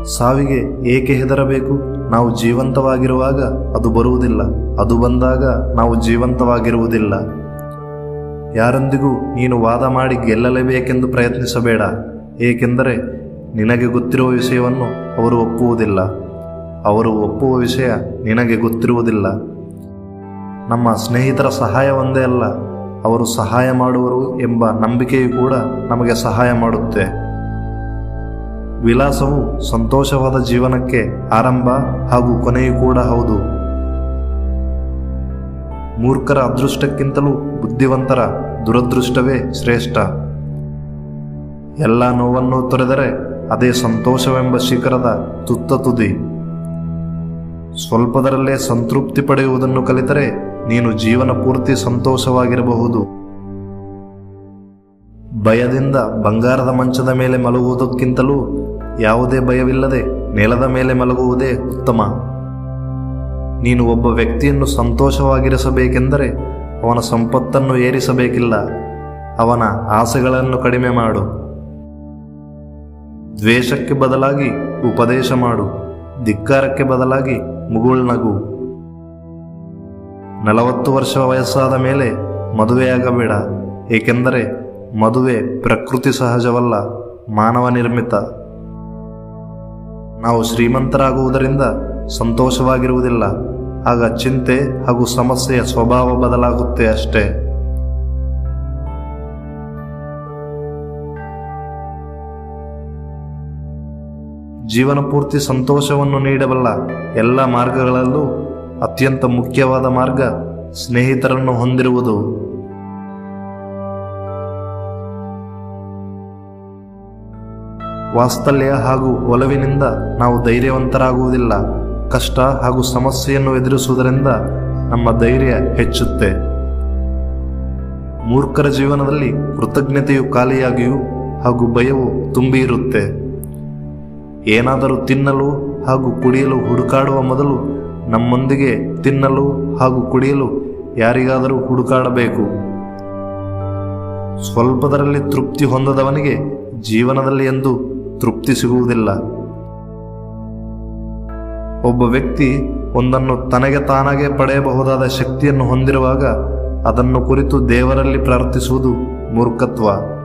ಸಾವಿಗೆ ಏಕೆ ಹೆದರಬೇಕು ನಾವು ಜೀವಂತವಾಗಿರುವಾಗ ಅದು ಬರುವುದಿಲ್ಲ ಅದು ಬಂದಾಗ ನಾವು ಜೀವಂತವಾಗಿರುವುದಿಲ್ಲ ಯಾರೊಂದಿಗೂ ನೀನು ವಾದ ಮಾಡಿ ಗೆಲ್ಲಲೇಬೇಕೆಂದು ಪ್ರಯತ್ನಿಸಬೇಡ ಏಕೆಂದರೆ ನಿನಗೆ ಗೊತ್ತಿರುವ ವಿಷಯವನ್ನು ಅವರು ಒಪ್ಪುವುದಿಲ್ಲ ಅವರು ಒಪ್ಪುವ ವಿಷಯ ನಿನಗೆ ಗೊತ್ತಿರುವುದಿಲ್ಲ ನಮ್ಮ ಸ್ನೇಹಿತರ ಸಹಾಯ ಒಂದೇ ಅಲ್ಲ ಅವರು ಸಹಾಯ ಮಾಡುವರು ಎಂಬ ನಂಬಿಕೆಯು ಕೂಡ ನಮಗೆ ಸಹಾಯ ಮಾಡುತ್ತೆ ವಿಲಾಸವು ಸಂತೋಷವಾದ ಜೀವನಕ್ಕೆ ಆರಂಭ ಹಾಗೂ ಕೊನೆಯೂ ಕೂಡ ಹೌದು ಮೂರ್ಖರ ಅದೃಷ್ಟಕ್ಕಿಂತಲೂ ಬುದ್ಧಿವಂತರ ದುರದೃಷ್ಟವೇ ಶ್ರೇಷ್ಠ ಎಲ್ಲ ನೋವನ್ನು ತೊರೆದರೆ ಅದೇ ಸಂತೋಷವೆಂಬ ಶಿಖರದ ತುತ್ತ ತುದಿ ಸ್ವಲ್ಪದರಲ್ಲೇ ಸಂತೃಪ್ತಿ ಪಡೆಯುವುದನ್ನು ಕಲಿತರೆ ನೀನು ಜೀವನ ಪೂರ್ತಿ ಸಂತೋಷವಾಗಿರಬಹುದು ಭಯದಿಂದ ಬಂಗಾರದ ಮಂಚದ ಮೇಲೆ ಮಲಗುವುದಕ್ಕಿಂತಲೂ ಯಾವುದೇ ಭಯವಿಲ್ಲದೆ ನೆಲದ ಮೇಲೆ ಮಲಗುವುದೇ ಉತ್ತಮ ನೀನು ಒಬ್ಬ ವ್ಯಕ್ತಿಯನ್ನು ಸಂತೋಷವಾಗಿರಿಸಬೇಕೆಂದರೆ ಅವನ ಸಂಪತ್ತನ್ನು ಏರಿಸಬೇಕಿಲ್ಲ ಅವನ ಆಸೆಗಳನ್ನು ಕಡಿಮೆ ಮಾಡು ದ್ವೇಷಕ್ಕೆ ಬದಲಾಗಿ ಉಪದೇಶ ಮಾಡು ಧಿಕ್ಕಾರಕ್ಕೆ ಬದಲಾಗಿ ಮುಗುಳ್ನಗು ನಲವತ್ತು ವರ್ಷ ವಯಸ್ಸಾದ ಮೇಲೆ ಮದುವೆಯಾಗಬೇಡ ಏಕೆಂದರೆ ಮದುವೆ ಪ್ರಕೃತಿ ಸಹಜವಲ್ಲ ಮಾನವ ನಿರ್ಮಿತ ನಾವು ಶ್ರೀಮಂತರಾಗುವುದರಿಂದ ಸಂತೋಷವಾಗಿರುವುದಿಲ್ಲ ಆಗ ಚಿಂತೆ ಹಾಗೂ ಸಮಸ್ಯೆಯ ಸ್ವಭಾವ ಬದಲಾಗುತ್ತೆ ಅಷ್ಟೇ ಜೀವನ ಪೂರ್ತಿ ಸಂತೋಷವನ್ನು ನೀಡಬಲ್ಲ ಎಲ್ಲ ಮಾರ್ಗಗಳಲ್ಲೂ ಅತ್ಯಂತ ಮುಖ್ಯವಾದ ಮಾರ್ಗ ಸ್ನೇಹಿತರನ್ನು ಹೊಂದಿರುವುದು ವಾತ್ಸಲ್ಯ ಹಾಗೂ ಒಲವಿನಿಂದ ನಾವು ಧೈರ್ಯವಂತರಾಗುವುದಿಲ್ಲ ಕಷ್ಟ ಹಾಗೂ ಸಮಸ್ಯೆಯನ್ನು ಎದುರಿಸುವುದರಿಂದ ನಮ್ಮ ಧೈರ್ಯ ಹೆಚ್ಚುತ್ತೆ ಮೂರ್ಖರ ಜೀವನದಲ್ಲಿ ಕೃತಜ್ಞತೆಯು ಖಾಲಿಯಾಗಿಯೂ ಹಾಗೂ ಭಯವು ತುಂಬಿ ಇರುತ್ತೆ ಏನಾದರೂ ತಿನ್ನಲು ಹಾಗೂ ಕುಡಿಯಲು ಹುಡುಕಾಡುವ ಮೊದಲು ನಮ್ಮೊಂದಿಗೆ ತಿನ್ನಲು ಹಾಗೂ ಕುಡಿಯಲು ಯಾರಿಗಾದರೂ ಹುಡುಕಾಡಬೇಕು ಸ್ವಲ್ಪದರಲ್ಲಿ ತೃಪ್ತಿ ಹೊಂದದವನಿಗೆ ಜೀವನದಲ್ಲಿ ಎಂದು ತೃಪ್ತಿ ಸಿಗುವುದಿಲ್ಲ ಒಬ್ಬ ವ್ಯಕ್ತಿ ಒಂದನ್ನು ತನಗೆ ತಾನಾಗೆ ಪಡೆಯಬಹುದಾದ ಶಕ್ತಿಯನ್ನು ಹೊಂದಿರುವಾಗ ಅದನ್ನು ಕುರಿತು ದೇವರಲ್ಲಿ ಪ್ರಾರ್ಥಿಸುವುದು ಮೂರ್ಖತ್ವ